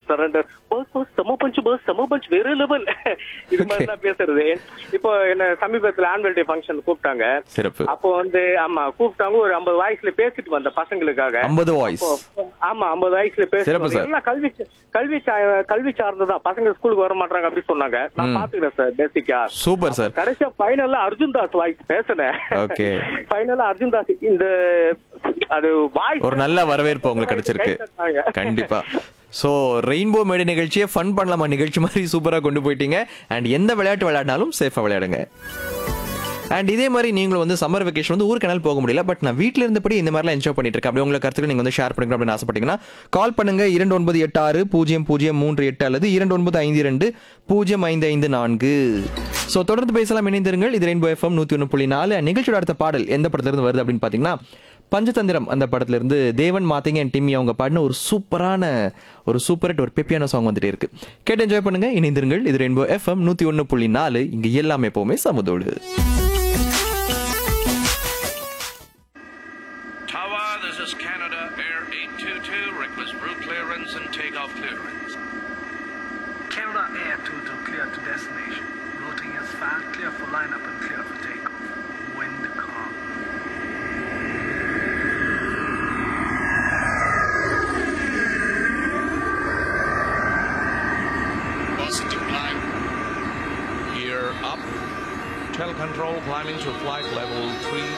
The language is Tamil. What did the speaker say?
சரண்டர் பஸ் பஸ் செம பஞ்ச் பஸ் செம பஞ்ச் வேற லெவல் இது மாதிரி தான் பேசுறது இப்போ என்ன சமீபத்துல ஆனுவல் டே ஃபங்க்ஷன் கூப்பிட்டாங்க சிறப்பு அப்போ வந்து ஆமா கூப்பிட்டாங்க ஒரு ஐம்பது வயசுல பேசிட்டு வந்த பசங்களுக்காக ஐம்பது வாய்ஸ் அப்போ, ஆமா ஐம்பது வயசுல சிறப்பு பேசுறது சார். எல்லாம் கல்வி கல்வி சா- கல்வி சார்ந்ததான் பசங்க ஸ்கூலுக்கு வர மாட்டாங்க அப்படின்னு சொன்னாங்க நான் பாத்துக்கிறேன் சார் பேசிக்கா சூப்பர் சார் கடைசியா ஃபைனல்ல அர்ஜுன் தாஸ் வாய்ஸ் பேசினேன் Okay. ஃபைனலா அர்ஜுன் தாஸ் இந்த அது வாய்ஸ் ஒரு நல்ல வரவேற்பு உங்களுக்கு கிடைச்சிருக்கு கண்டிப்பா சோ ரெயின்போ மேடை நிகழ்ச்சியை ஃபன் பண்ணலாமா நிகழ்ச்சி மாதிரி சூப்பரா கொண்டு போயிட்டீங்க அண்ட் எந்த விளையாட்டு விளையாடினாலும் சேஃபா விளையாடுங்க அண்ட் இதே மாதிரி நீங்களும் வந்து சம்மர் வெக்கேஷன் வந்து ஊருக்கனால் போக முடியல பட் நான் வீட்டில் இருந்தபடி இந்த மாதிரிலாம் என்ஜாய் பண்ணிட்டு இருக்கேன் அப்படி உங்களுக்கு கருத்துக்கள் நீங்க வந்து ஷேர் பண்ணிக்கணும் அப்படின்னு ஆசைப்பட்டீங்கன்னா கால் பண்ணுங்க இரண்டு ஒன்பது எட்டு ஆறு பூஜ்ஜியம் பூஜ்ஜியம் மூன்று எட்டு அல்லது இரண்டு ஒன்பது ஐந்து இரண்டு பூஜ்ஜியம் ஐந்து ஐந்து நான்கு ஸோ தொடர்ந்து பேசலாம் இணைந்திருங்கள் இது ரெயின்போ எஃப்எம் நூத்தி ஒன்று புள்ளி நாலு நிகழ்ச்சியோட அடுத்த பாடல் எந்த படத்துல இருந்து வருது அப்படின்னு பாத்தீங்கன்னா பஞ்சதந்திரம் அந்த படத்துல இருந்து தேவன் மாத்திங்க அண்ட் டிம்மி அவங்க பாடின ஒரு சூப்பரான ஒரு சூப்பர் ஹிட் ஒரு பெப்பியான சாங் வந்துட்டே இருக்கு கேட்டு என்ஜாய் பண்ணுங்க இணைந்திருங்கள் இது ரெயின்போ எஃப்எம் நூத்தி ஒன்று புள்ளி நாலு இங்க எல்லாமே எப்பவுமே சமுதோடு Tower, this is Canada Air 822. Request route clearance and takeoff clearance. Canada Air 22 clear to destination. Routing is fast, clear for lineup and clear for takeoff. Wind calm. Positive climb. Gear up. Tell control climbing to flight level 3